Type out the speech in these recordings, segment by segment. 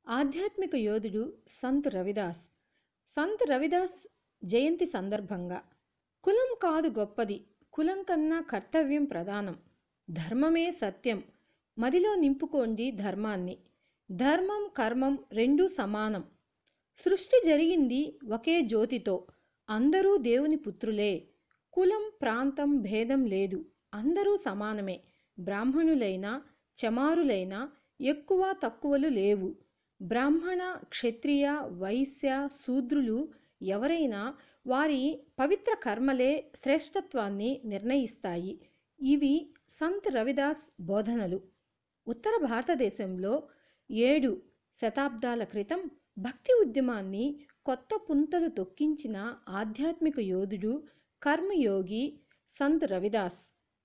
ఆధ్యాత్మిక యోధుడు సంత్ రవిదాస్ సంత్ రవిదాస్ జయంతి సందర్భంగా కులం కాదు గొప్పది కులం కన్నా కర్తవ్యం ప్రధానం ధర్మమే సత్యం మదిలో నింపుకోండి ధర్మాన్ని ధర్మం కర్మం రెండూ సమానం సృష్టి జరిగింది ఒకే జ్యోతితో అందరూ దేవుని పుత్రులే కులం ప్రాంతం భేదం లేదు అందరూ సమానమే బ్రాహ్మణులైనా చమారులైనా ఎక్కువ తక్కువలు లేవు బ్రాహ్మణ క్షత్రియ వైశ్య శూద్రులు ఎవరైనా వారి పవిత్ర కర్మలే శ్రేష్టత్వాన్ని నిర్ణయిస్తాయి ఇవి సంత్ రవిదాస్ బోధనలు ఉత్తర భారతదేశంలో ఏడు శతాబ్దాల క్రితం భక్తి ఉద్యమాన్ని కొత్త పుంతలు తొక్కించిన ఆధ్యాత్మిక యోధుడు కర్మయోగి సంత్ రవిదాస్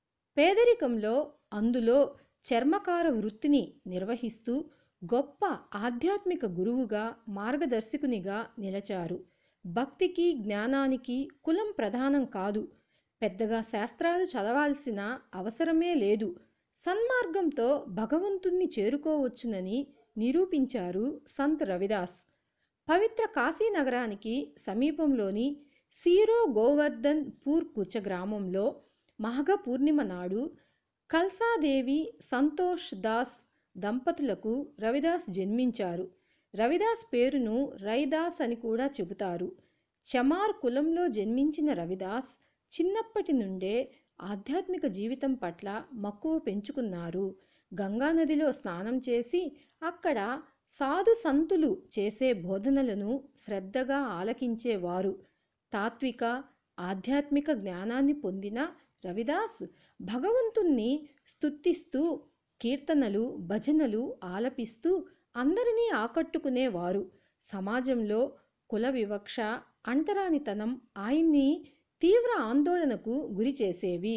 పేదరికంలో అందులో చర్మకార వృత్తిని నిర్వహిస్తూ గొప్ప ఆధ్యాత్మిక గురువుగా మార్గదర్శకునిగా నిలిచారు భక్తికి జ్ఞానానికి కులం ప్రధానం కాదు పెద్దగా శాస్త్రాలు చదవాల్సిన అవసరమే లేదు సన్మార్గంతో భగవంతుణ్ణి చేరుకోవచ్చునని నిరూపించారు సంత్ రవిదాస్ పవిత్ర కాశీ నగరానికి సమీపంలోని సీరో గోవర్ధన్ పూర్ కుచ గ్రామంలో మహగ పూర్ణిమ నాడు కల్సాదేవి సంతోష్ దాస్ దంపతులకు రవిదాస్ జన్మించారు రవిదాస్ పేరును రైదాస్ అని కూడా చెబుతారు చమార్ కులంలో జన్మించిన రవిదాస్ చిన్నప్పటి నుండే ఆధ్యాత్మిక జీవితం పట్ల మక్కువ పెంచుకున్నారు గంగానదిలో స్నానం చేసి అక్కడ సాధు సంతులు చేసే బోధనలను శ్రద్ధగా ఆలకించేవారు తాత్విక ఆధ్యాత్మిక జ్ఞానాన్ని పొందిన రవిదాస్ భగవంతుణ్ణి స్తుతిస్తూ కీర్తనలు భజనలు ఆలపిస్తూ అందరినీ ఆకట్టుకునేవారు సమాజంలో కుల వివక్ష అంటరానితనం ఆయన్ని తీవ్ర ఆందోళనకు గురి చేసేవి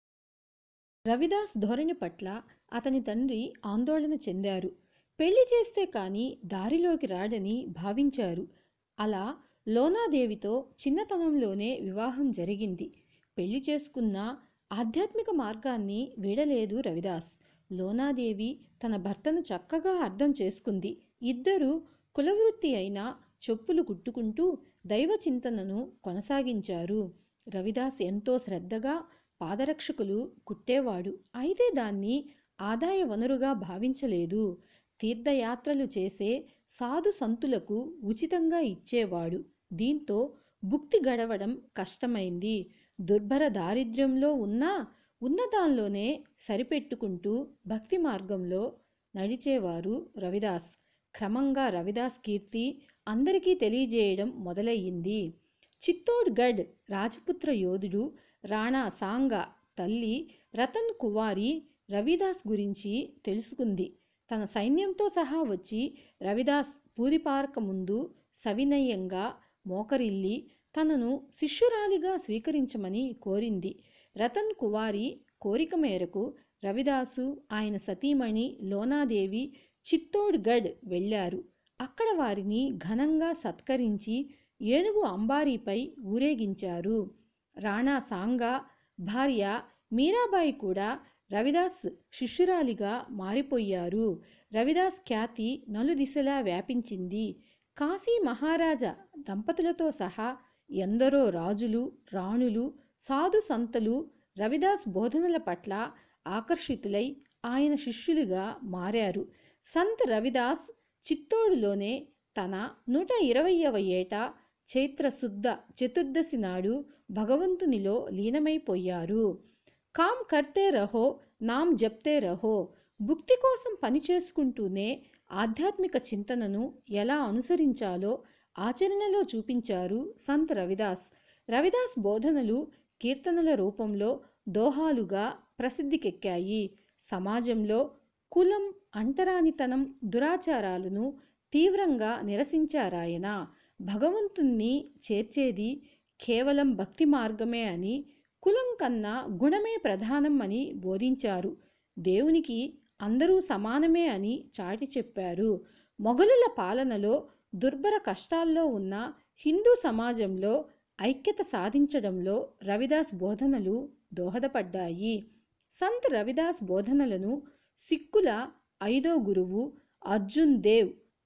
రవిదాస్ ధోరణి పట్ల అతని తండ్రి ఆందోళన చెందారు పెళ్లి చేస్తే కానీ దారిలోకి రాడని భావించారు అలా లోనాదేవితో చిన్నతనంలోనే వివాహం జరిగింది పెళ్లి చేసుకున్న ఆధ్యాత్మిక మార్గాన్ని వీడలేదు రవిదాస్ లోనాదేవి తన భర్తను చక్కగా అర్థం చేసుకుంది ఇద్దరు కులవృత్తి అయిన చెప్పులు కుట్టుకుంటూ దైవ చింతనను కొనసాగించారు రవిదాస్ ఎంతో శ్రద్ధగా పాదరక్షకులు కుట్టేవాడు అయితే దాన్ని ఆదాయ వనరుగా భావించలేదు తీర్థయాత్రలు చేసే సాధు సంతులకు ఉచితంగా ఇచ్చేవాడు దీంతో భుక్తి గడవడం కష్టమైంది దుర్భర దారిద్ర్యంలో ఉన్నా ఉన్నదానిలోనే సరిపెట్టుకుంటూ భక్తి మార్గంలో నడిచేవారు రవిదాస్ క్రమంగా రవిదాస్ కీర్తి అందరికీ తెలియజేయడం మొదలయ్యింది చిత్తోడ్గఢ్ రాజపుత్ర యోధుడు రాణా సాంగా తల్లి రతన్ కువారి రవిదాస్ గురించి తెలుసుకుంది తన సైన్యంతో సహా వచ్చి రవిదాస్ పూరిపారక ముందు సవినయంగా మోకరిల్లి తనను శిష్యురాలిగా స్వీకరించమని కోరింది రతన్ కువారి కోరిక మేరకు రవిదాసు ఆయన సతీమణి లోనాదేవి చిత్తోడ్గఢ్ వెళ్ళారు అక్కడ వారిని ఘనంగా సత్కరించి ఏనుగు అంబారీపై ఊరేగించారు రాణా సాంగా భార్య మీరాబాయి కూడా రవిదాస్ శిష్యురాలిగా మారిపోయారు రవిదాస్ ఖ్యాతి నలుదిశలా వ్యాపించింది కాశీ మహారాజా దంపతులతో సహా ఎందరో రాజులు రాణులు సాధు సంతలు రవిదాస్ బోధనల పట్ల ఆకర్షితులై ఆయన శిష్యులుగా మారారు సంత్ రవిదాస్ చిత్తోడులోనే తన నూట ఇరవయవ ఏట చైత్రశుద్ధ చతుర్దశి నాడు భగవంతునిలో లీనమైపోయారు కామ్ కర్తే రహో నామ్ జప్తే రహో భుక్తి కోసం పని చేసుకుంటూనే ఆధ్యాత్మిక చింతనను ఎలా అనుసరించాలో ఆచరణలో చూపించారు సంత్ రవిదాస్ రవిదాస్ బోధనలు కీర్తనల రూపంలో దోహాలుగా ప్రసిద్ధికెక్కాయి సమాజంలో కులం అంటరానితనం దురాచారాలను తీవ్రంగా నిరసించారాయన భగవంతుణ్ణి చేర్చేది కేవలం భక్తి మార్గమే అని కులం కన్నా గుణమే ప్రధానం అని బోధించారు దేవునికి అందరూ సమానమే అని చాటి చెప్పారు మొఘలుల పాలనలో దుర్భర కష్టాల్లో ఉన్న హిందూ సమాజంలో ఐక్యత సాధించడంలో రవిదాస్ బోధనలు దోహదపడ్డాయి సంత్ రవిదాస్ బోధనలను సిక్కుల ఐదో గురువు అర్జున్ దేవ్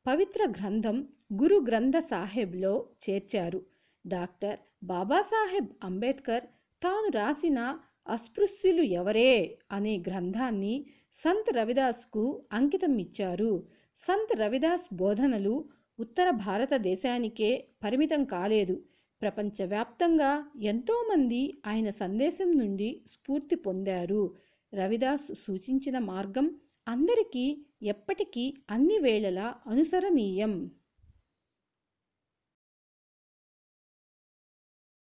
పవిత్ర గ్రంథం గురు గ్రంథ సాహెబ్లో చేర్చారు డాక్టర్ బాబాసాహెబ్ అంబేద్కర్ తాను రాసిన అస్పృశ్యులు ఎవరే అనే గ్రంథాన్ని సంత్ రవిదాస్కు అంకితం ఇచ్చారు సంత్ రవిదాస్ బోధనలు ఉత్తర భారతదేశానికే పరిమితం కాలేదు ప్రపంచవ్యాప్తంగా ఎంతోమంది ఆయన సందేశం నుండి స్ఫూర్తి పొందారు రవిదాస్ సూచించిన మార్గం అందరికీ ఎప్పటికీ అన్ని వేళలా అనుసరణీయం